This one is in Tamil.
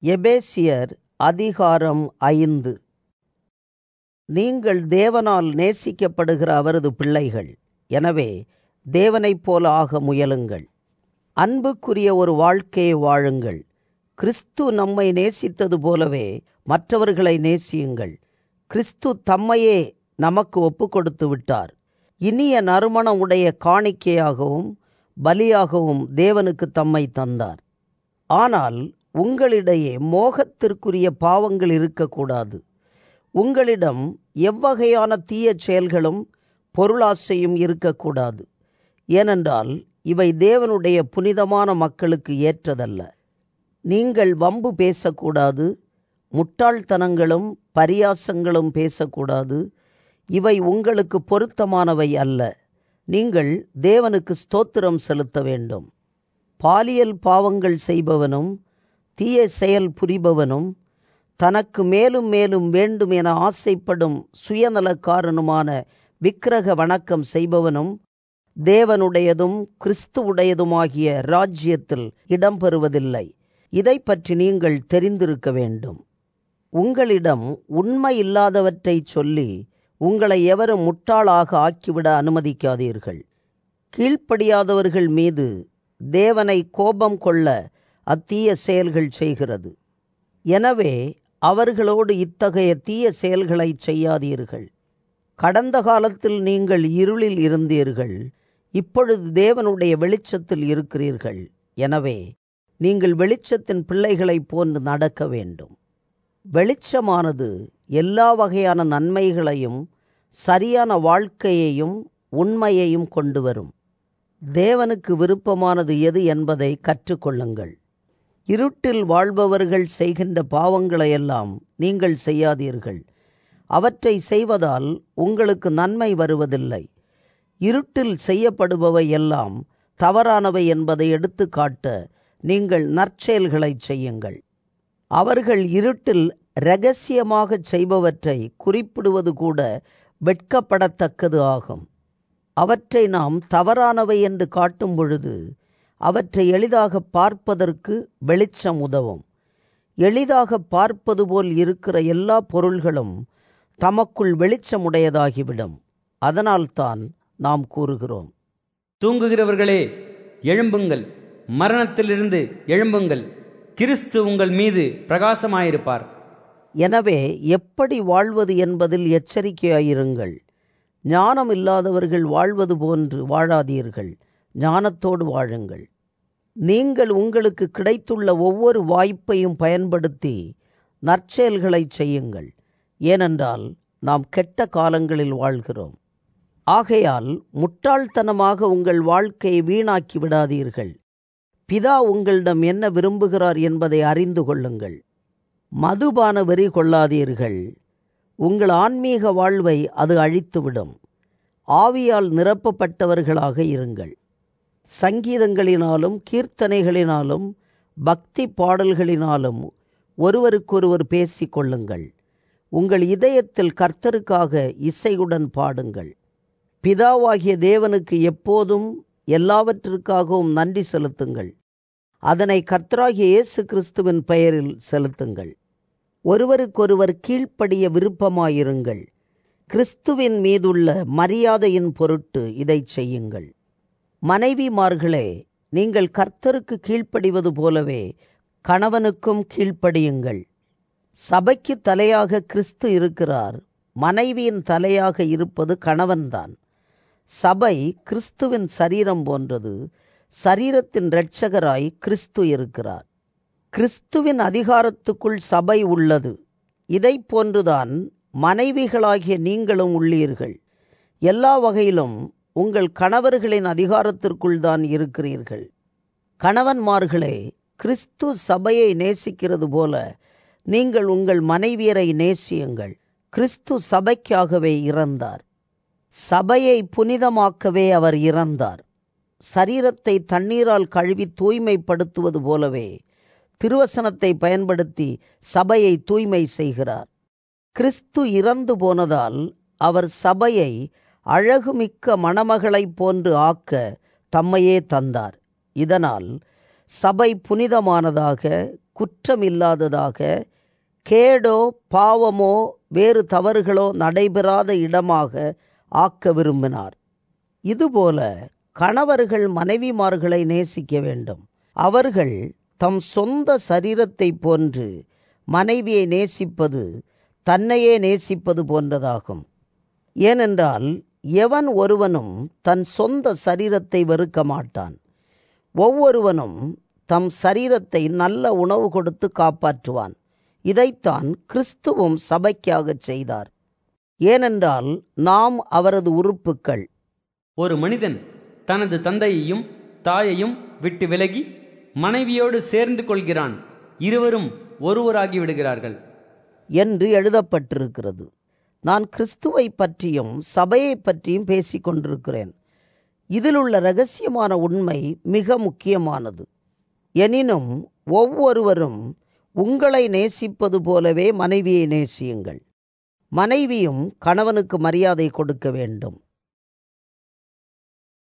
எபேசியர் அதிகாரம் ஐந்து நீங்கள் தேவனால் நேசிக்கப்படுகிற அவரது பிள்ளைகள் எனவே தேவனைப் போல ஆக முயலுங்கள் அன்புக்குரிய ஒரு வாழ்க்கையை வாழுங்கள் கிறிஸ்து நம்மை நேசித்தது போலவே மற்றவர்களை நேசியுங்கள் கிறிஸ்து தம்மையே நமக்கு ஒப்பு கொடுத்து விட்டார் இனிய நறுமணம் உடைய காணிக்கையாகவும் பலியாகவும் தேவனுக்கு தம்மை தந்தார் ஆனால் உங்களிடையே மோகத்திற்குரிய பாவங்கள் இருக்கக்கூடாது உங்களிடம் எவ்வகையான தீய செயல்களும் பொருளாசையும் இருக்கக்கூடாது ஏனென்றால் இவை தேவனுடைய புனிதமான மக்களுக்கு ஏற்றதல்ல நீங்கள் வம்பு பேசக்கூடாது முட்டாள்தனங்களும் பரியாசங்களும் பேசக்கூடாது இவை உங்களுக்கு பொருத்தமானவை அல்ல நீங்கள் தேவனுக்கு ஸ்தோத்திரம் செலுத்த வேண்டும் பாலியல் பாவங்கள் செய்பவனும் தீய செயல் புரிபவனும் தனக்கு மேலும் மேலும் வேண்டும் என ஆசைப்படும் சுயநலக்காரனுமான விக்கிரக வணக்கம் செய்பவனும் தேவனுடையதும் கிறிஸ்துவுடையதுமாகிய ராஜ்யத்தில் இடம்பெறுவதில்லை இதை பற்றி நீங்கள் தெரிந்திருக்க வேண்டும் உங்களிடம் உண்மை இல்லாதவற்றை சொல்லி உங்களை எவரும் முட்டாளாக ஆக்கிவிட அனுமதிக்காதீர்கள் கீழ்ப்படியாதவர்கள் மீது தேவனை கோபம் கொள்ள அத்தீய செயல்கள் செய்கிறது எனவே அவர்களோடு இத்தகைய தீய செயல்களை செய்யாதீர்கள் கடந்த காலத்தில் நீங்கள் இருளில் இருந்தீர்கள் இப்பொழுது தேவனுடைய வெளிச்சத்தில் இருக்கிறீர்கள் எனவே நீங்கள் வெளிச்சத்தின் பிள்ளைகளைப் போன்று நடக்க வேண்டும் வெளிச்சமானது எல்லா வகையான நன்மைகளையும் சரியான வாழ்க்கையையும் உண்மையையும் கொண்டு வரும் தேவனுக்கு விருப்பமானது எது என்பதை கற்றுக்கொள்ளுங்கள் இருட்டில் வாழ்பவர்கள் செய்கின்ற பாவங்களையெல்லாம் நீங்கள் செய்யாதீர்கள் அவற்றை செய்வதால் உங்களுக்கு நன்மை வருவதில்லை இருட்டில் செய்யப்படுபவை எல்லாம் தவறானவை என்பதை எடுத்து காட்ட நீங்கள் நற்செயல்களை செய்யுங்கள் அவர்கள் இருட்டில் இரகசியமாக செய்பவற்றை குறிப்பிடுவது கூட வெட்கப்படத்தக்கது ஆகும் அவற்றை நாம் தவறானவை என்று காட்டும் பொழுது அவற்றை எளிதாக பார்ப்பதற்கு வெளிச்சம் உதவும் எளிதாக பார்ப்பது போல் இருக்கிற எல்லா பொருள்களும் தமக்குள் வெளிச்சமுடையதாகிவிடும் அதனால்தான் நாம் கூறுகிறோம் தூங்குகிறவர்களே எழும்புங்கள் மரணத்திலிருந்து எழும்புங்கள் கிறிஸ்து உங்கள் மீது பிரகாசமாயிருப்பார் எனவே எப்படி வாழ்வது என்பதில் எச்சரிக்கையாயிருங்கள் ஞானம் இல்லாதவர்கள் வாழ்வது போன்று வாழாதீர்கள் ஞானத்தோடு வாழுங்கள் நீங்கள் உங்களுக்கு கிடைத்துள்ள ஒவ்வொரு வாய்ப்பையும் பயன்படுத்தி நற்செயல்களை செய்யுங்கள் ஏனென்றால் நாம் கெட்ட காலங்களில் வாழ்கிறோம் ஆகையால் முட்டாள்தனமாக உங்கள் வாழ்க்கையை வீணாக்கி விடாதீர்கள் பிதா உங்களிடம் என்ன விரும்புகிறார் என்பதை அறிந்து கொள்ளுங்கள் மதுபான வெறி கொள்ளாதீர்கள் உங்கள் ஆன்மீக வாழ்வை அது அழித்துவிடும் ஆவியால் நிரப்பப்பட்டவர்களாக இருங்கள் சங்கீதங்களினாலும் கீர்த்தனைகளினாலும் பக்தி பாடல்களினாலும் ஒருவருக்கொருவர் பேசிக் கொள்ளுங்கள் உங்கள் இதயத்தில் கர்த்தருக்காக இசையுடன் பாடுங்கள் பிதாவாகிய தேவனுக்கு எப்போதும் எல்லாவற்றிற்காகவும் நன்றி செலுத்துங்கள் அதனை கர்த்தராகிய இயேசு கிறிஸ்துவின் பெயரில் செலுத்துங்கள் ஒருவருக்கொருவர் கீழ்ப்படிய விருப்பமாயிருங்கள் கிறிஸ்துவின் மீதுள்ள மரியாதையின் பொருட்டு இதை செய்யுங்கள் மனைவிமார்களே நீங்கள் கர்த்தருக்கு கீழ்ப்படிவது போலவே கணவனுக்கும் கீழ்ப்படியுங்கள் சபைக்கு தலையாக கிறிஸ்து இருக்கிறார் மனைவியின் தலையாக இருப்பது கணவன்தான் சபை கிறிஸ்துவின் சரீரம் போன்றது சரீரத்தின் இரட்சகராய் கிறிஸ்து இருக்கிறார் கிறிஸ்துவின் அதிகாரத்துக்குள் சபை உள்ளது இதை போன்றுதான் மனைவிகளாகிய நீங்களும் உள்ளீர்கள் எல்லா வகையிலும் உங்கள் கணவர்களின் அதிகாரத்திற்குள் தான் இருக்கிறீர்கள் கணவன்மார்களே கிறிஸ்து சபையை நேசிக்கிறது போல நீங்கள் உங்கள் மனைவியரை நேசியுங்கள் கிறிஸ்து சபைக்காகவே இறந்தார் சபையை புனிதமாக்கவே அவர் இறந்தார் சரீரத்தை தண்ணீரால் கழுவி தூய்மைப்படுத்துவது போலவே திருவசனத்தை பயன்படுத்தி சபையை தூய்மை செய்கிறார் கிறிஸ்து இறந்து போனதால் அவர் சபையை அழகுமிக்க மணமகளைப் போன்று ஆக்க தம்மையே தந்தார் இதனால் சபை புனிதமானதாக குற்றமில்லாததாக கேடோ பாவமோ வேறு தவறுகளோ நடைபெறாத இடமாக ஆக்க விரும்பினார் இதுபோல கணவர்கள் மனைவிமார்களை நேசிக்க வேண்டும் அவர்கள் தம் சொந்த சரீரத்தை போன்று மனைவியை நேசிப்பது தன்னையே நேசிப்பது போன்றதாகும் ஏனென்றால் எவன் ஒருவனும் தன் சொந்த சரீரத்தை வெறுக்க மாட்டான் ஒவ்வொருவனும் தம் சரீரத்தை நல்ல உணவு கொடுத்து காப்பாற்றுவான் இதைத்தான் கிறிஸ்துவும் சபைக்காகச் செய்தார் ஏனென்றால் நாம் அவரது உறுப்புக்கள் ஒரு மனிதன் தனது தந்தையையும் தாயையும் விட்டு விலகி மனைவியோடு சேர்ந்து கொள்கிறான் இருவரும் ஒருவராகி விடுகிறார்கள் என்று எழுதப்பட்டிருக்கிறது நான் கிறிஸ்துவை பற்றியும் சபையை பற்றியும் பேசிக் கொண்டிருக்கிறேன் இதிலுள்ள ரகசியமான உண்மை மிக முக்கியமானது எனினும் ஒவ்வொருவரும் உங்களை நேசிப்பது போலவே மனைவியை நேசியுங்கள் மனைவியும் கணவனுக்கு மரியாதை கொடுக்க வேண்டும்